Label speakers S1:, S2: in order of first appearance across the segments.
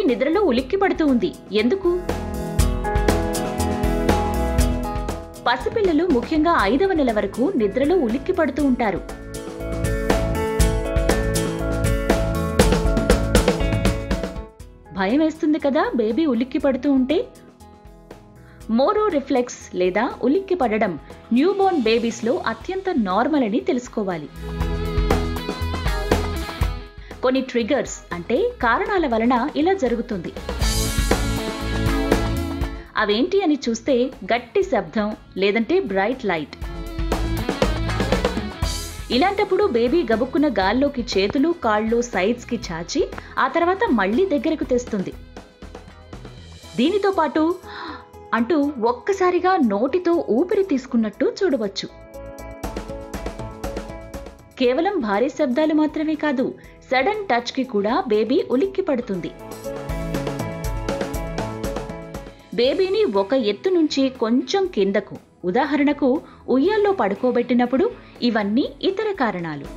S1: నిద్రలో ఉలిక్కి పడుతూ ఉంది ఎందుకు పసిపిల్లలు ముఖ్యంగా ఐదవ నెల వరకు నిద్రలో ఉలిక్కి పడుతూ ఉంటారు భయం వేస్తుంది కదా బేబీ ఉలిక్కి పడుతూ ఉంటే మోరో రిఫ్లెక్స్ లేదా ఉలిక్కి పడడం న్యూబోర్న్ బేబీస్లో అత్యంత నార్మల్ అని తెలుసుకోవాలి కొన్ని ట్రిగర్స్ అంటే కారణాల వలన ఇలా జరుగుతుంది అవేంటి అని చూస్తే గట్టి శబ్దం లేదంటే బ్రైట్ లైట్ ఇలాంటప్పుడు బేబీ గబుక్కున గాల్లోకి చేతులు కాళ్ళు సైడ్స్ కి చాచి ఆ తర్వాత మళ్ళీ దగ్గరకు తెస్తుంది దీనితో పాటు అంటూ ఒక్కసారిగా నోటితో ఊపిరి తీసుకున్నట్టు చూడవచ్చు కేవలం భారీ శబ్దాలు మాత్రమే కాదు సడన్ టచ్ కి కూడా బేబీ ఉలిక్కి పడుతుంది బేబీని ఒక ఎత్తు నుంచి కొంచెం కిందకు ఉదాహరణకు ఉయ్యాల్లో పడుకోబెట్టినప్పుడు ఇవన్నీ ఇతర కారణాలు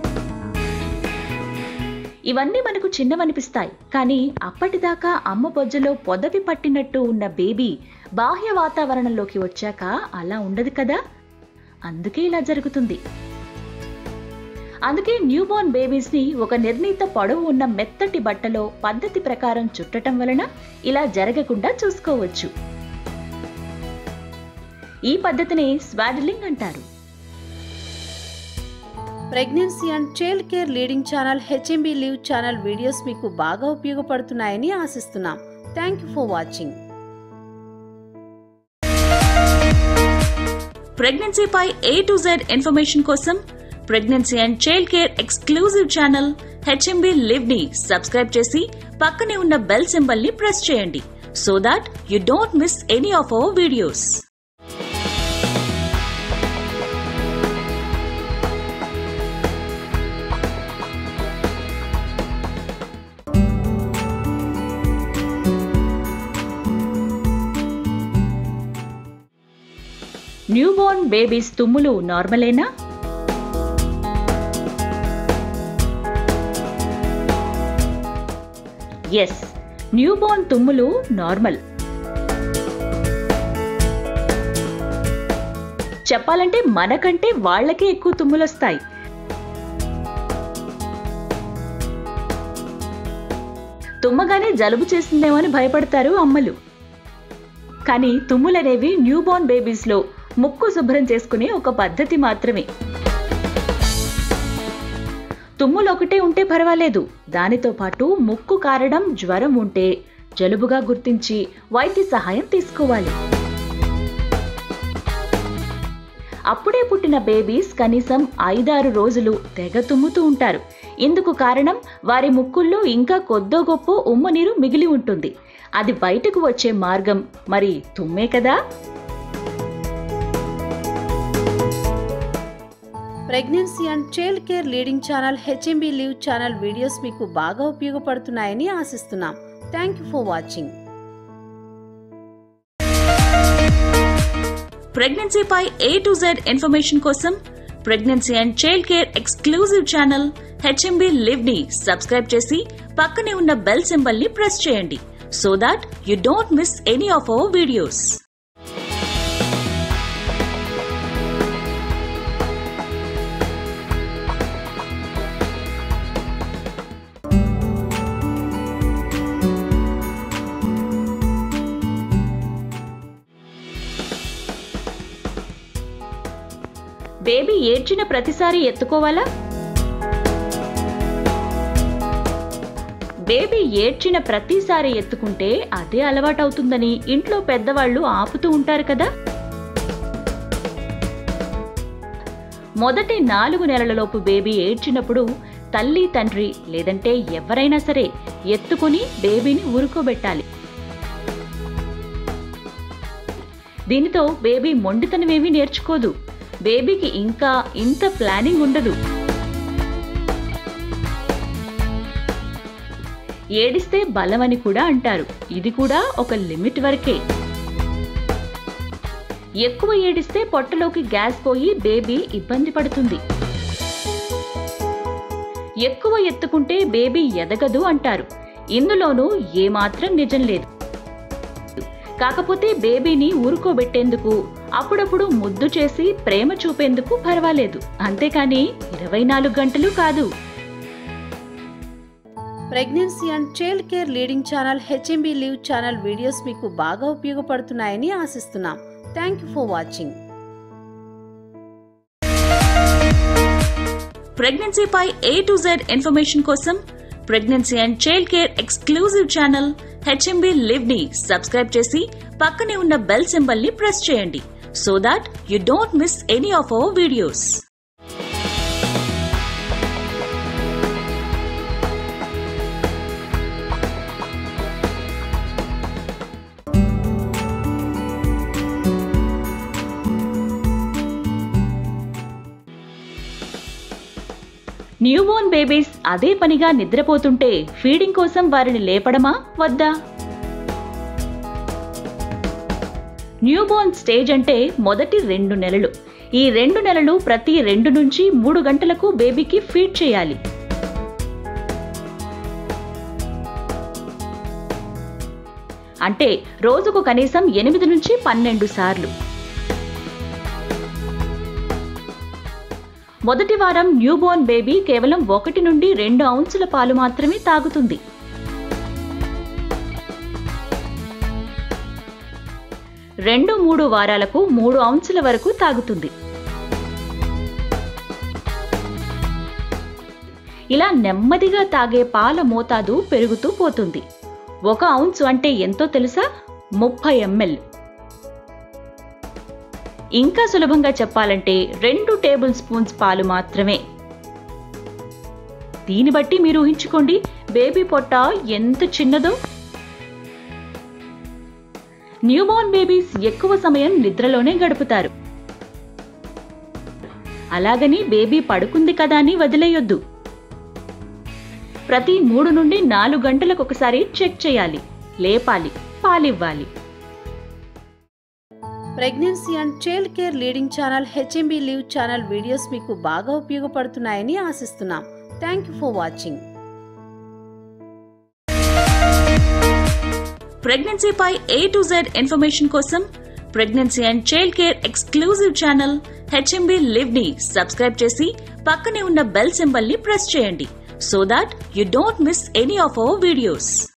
S1: ఇవన్నీ మనకు చిన్నవనిపిస్తాయి కానీ అప్పటిదాకా అమ్మ బొజ్జలో పొదవి పట్టినట్టు ఉన్న బేబీ బాహ్య వాతావరణంలోకి వచ్చాక అలా ఉండదు కదా అందుకే ఇలా జరుగుతుంది అందుకే న్యూబోర్న్ బేబీస్ ని ఒక నిర్ణీత పొడవు ఉన్న మెత్తటి బట్టలో పద్ధతి ప్రకారం చుట్టటం వలన ఇలా జరగకుండా చూసుకోవచ్చు ఈ పద్ధతిని స్వాడలింగ్ అంటారు
S2: pregnancy and child care leading channel HMB live channel videos మీకు బాగా ఉపయోగపడుతున్నాయని ఆశిస్తున్నాం థ్యాంక్ యూ ఫర్ వాచింగ్
S1: ప్రెగ్నెన్సీపై ఏ టు జెడ్ ఇన్ఫర్మేషన్ కోసం pregnancy and child care exclusive channel HMB live ని సబ్స్క్రైబ్ చేసి పక్కనే ఉన్న బెల్ సింబల్ ని ప్రెస్ చేయండి so that you don't miss any of our videos newborn babies తుమ్ములు నార్మలేనా ఎస్ న్యూబోర్న్ తుమ్ములు నార్మల్ చెప్పాలంటే మనకంటే వాళ్ళకే ఎక్కువ తుమ్ములొస్తాయి తుమ్మగానే జలుబు చేసిందేమో అని భయపడతారు అమ్మలు కానీ తుమ్ములనేవి న్యూబోర్న్ బేబీస్లో ముక్కు శుభ్రం చేసుకునే ఒక పద్ధతి మాత్రమే తుమ్ములు ఒకటే ఉంటే పర్వాలేదు దానితో పాటు ముక్కు కారడం జ్వరం ఉంటే జలుబుగా గుర్తించి వైద్య సహాయం తీసుకోవాలి అప్పుడే పుట్టిన బేబీస్ కనీసం ఐదారు రోజులు తెగ తుమ్ముతూ ఉంటారు ఇందుకు కారణం వారి ముక్కుల్లో ఇంకా కొద్దో గొప్ప ఉమ్మ నీరు మిగిలి ఉంటుంది అది బయటకు వచ్చే మార్గం మరి తుమ్మే కదా
S2: pregnancy and child care leading channel HMB live channel videos మీకు బాగా ఉపయోగపడుతున్నాయని ఆశిస్తున్నాం థ్యాంక్ యూ ఫర్ వాచింగ్
S1: ప్రెగ్నెన్సీపై ఏ టు జెడ్ ఇన్ఫర్మేషన్ కోసం pregnancy and child care exclusive channel HMB live ని సబ్స్క్రైబ్ చేసి పక్కనే ఉన్న బెల్ సింబల్ ని ప్రెస్ చేయండి so that you don't miss any of our videos baby ఏడ్చిన ప్రతిసారి ఎత్తుకోవాలా బేబీ ఏడ్చిన ప్రతిసారి ఎత్తుకుంటే అదే అలవాటవుతుందని ఇంట్లో పెద్దవాళ్ళు ఆపుతూ ఉంటారు కదా మొదటి నాలుగు నెలలలోపు బేబీ ఏడ్చినప్పుడు తల్లి తండ్రి లేదంటే ఎవరైనా సరే ఎత్తుకుని బేబీని ఊరుకోబెట్టాలి దీనితో బేబీ మొండితనమేమీ నేర్చుకోదు బేబీకి ఇంకా ఇంత ప్లానింగ్ ఉండదు ఏడిస్తే బలమని కూడా అంటారు ఇది కూడా ఒక లిమిట్ వరకే ఎక్కువ ఏడిస్తే పొట్టలోకి గ్యాస్ పోయి బేబీ ఇబ్బంది పడుతుంది ఎక్కువ ఎత్తుకుంటే బేబీ ఎదగదు అంటారు ఇందులోనూ ఏమాత్రం నిజం లేదు కాకపోతే బేబీని ఊరుకోబెట్టేందుకు అప్పుడప్పుడు ముద్దు చేసి ప్రేమ చూపేందుకు పర్వాలేదు అంతేకాని ఇరవై నాలుగు గంటలు కాదు
S2: pregnancy and child care leading channel HMB live channel videos మీకు బాగా ఉపయోగపడుతున్నాయని ఆశిస్తున్నాం థ్యాంక్ యూ ఫర్ వాచింగ్
S1: ప్రెగ్నెన్సీపై ఏ టు జెడ్ ఇన్ఫర్మేషన్ కోసం pregnancy and child care exclusive channel HMB live ని సబ్స్క్రైబ్ చేసి పక్కనే ఉన్న బెల్ సింబల్ ని ప్రెస్ చేయండి so that you don't miss any of our videos newborn babies అదే పనిగా నిద్రపోతుంటే ఫీడింగ్ కోసం వారిని లేపడమా వద్దా న్యూబోర్న్ స్టేజ్ అంటే మొదటి రెండు నెలలు ఈ రెండు నెలలు ప్రతి రెండు నుంచి మూడు గంటలకు బేబీకి ఫీడ్ చేయాలి అంటే రోజుకు కనీసం ఎనిమిది నుంచి పన్నెండు సార్లు మొదటి వారం న్యూబోర్న్ బేబీ కేవలం ఒకటి నుండి రెండు ఔన్సుల పాలు మాత్రమే తాగుతుంది రెండు మూడు వారాలకు మూడు ఔన్సుల వరకు తాగుతుంది ఇలా నెమ్మదిగా తాగే పాల మోతాదు పెరుగుతూ పోతుంది ఒక ఔన్స్ అంటే ఎంతో తెలుసా ముప్పై ఎంఎల్ ఇంకా సులభంగా చెప్పాలంటే రెండు టేబుల్ స్పూన్స్ పాలు మాత్రమే దీన్ని బట్టి మీరు ఊహించుకోండి బేబీ పొట్ట ఎంత చిన్నదో న్యూబోర్న్ బేబీస్ ఎక్కువ సమయం నిద్రలోనే గడుపుతారు అలాగని బేబీ పడుకుంది కదా అని వదిలేయొద్దు ప్రతి మూడు నుండి నాలుగు గంటలకు ఒకసారి చెక్ చేయాలి లేపాలి పాలివ్వాలి
S2: pregnancy and child care leading channel HMB live channel videos మీకు బాగా ఉపయోగపడుతున్నాయని ఆశిస్తున్నాం థ్యాంక్ యూ ఫర్ వాచింగ్
S1: ప్రెగ్నెన్సీపై ఏ టు జెడ్ ఇన్ఫర్మేషన్ కోసం pregnancy and child care exclusive channel HMB live ని సబ్స్క్రైబ్ చేసి పక్కనే ఉన్న బెల్ సింబల్ ని ప్రెస్ చేయండి so that you don't miss any of our videos